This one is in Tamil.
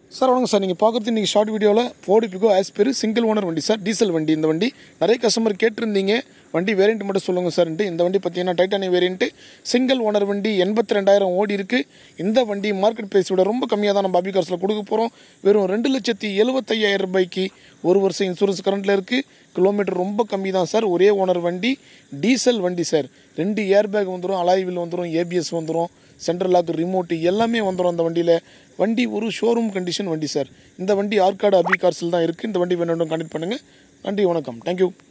சார் வணக்கம் சார் நீங்கள் பார்க்குறது இன்றைக்கி ஷார்ட் வீடியோவில் Ford Figo Aspire single owner வண்டி சார் டீசல் வண்டி இந்த வண்டி நிறைய கஸ்டமர் கேட்டிருந்தீங்க வண்டி வேரியண்ட் மட்டும் சொல்லுங்கள் சார்ன்ட்டு இந்த வண்டி பார்த்தீங்கன்னா டைட்டானியம் வேரியண்ட்டு சிங்கிள் ஓனர் வண்டி எண்பத்தி ரெண்டாயிரம் ஓடி இருக்குது இந்த வண்டி மார்க்கெட் ப்ரைஸ் விட ரொம்ப கம்மியாக தான் நம்ம பாபி கார்ஸில் கொடுக்க போகிறோம் வெறும் ரெண்டு லட்சத்தி எழுபத்தையாயிரம் ரூபாய்க்கு ஒரு வருஷம் இன்சூரன்ஸ் கரண்ட்டில் இருக்குது கிலோமீட்டர் ரொம்ப கம்மி தான் சார் ஒரே ஓனர் வண்டி டீசல் வண்டி சார் ரெண்டு ஏர் பேக் வந்துடும் அலாய்வில் வந்துடும் ஏபிஎஸ் வந்துடும் சென்ட்ரல் லாக் ரிமோட்டு எல்லாமே வந்துடும் அந்த வண்டியில் வண்டி ஒரு ஷோரூம் கண்டிஷன் வண்டி சார் இந்த வண்டி ஆற்காடு அபி கார்ஸில் தான் இருக்குது இந்த வண்டி வேணும் கனெக்ட் பண்ணுங்கள் நன்றி வணக்கம் தேங்க்யூ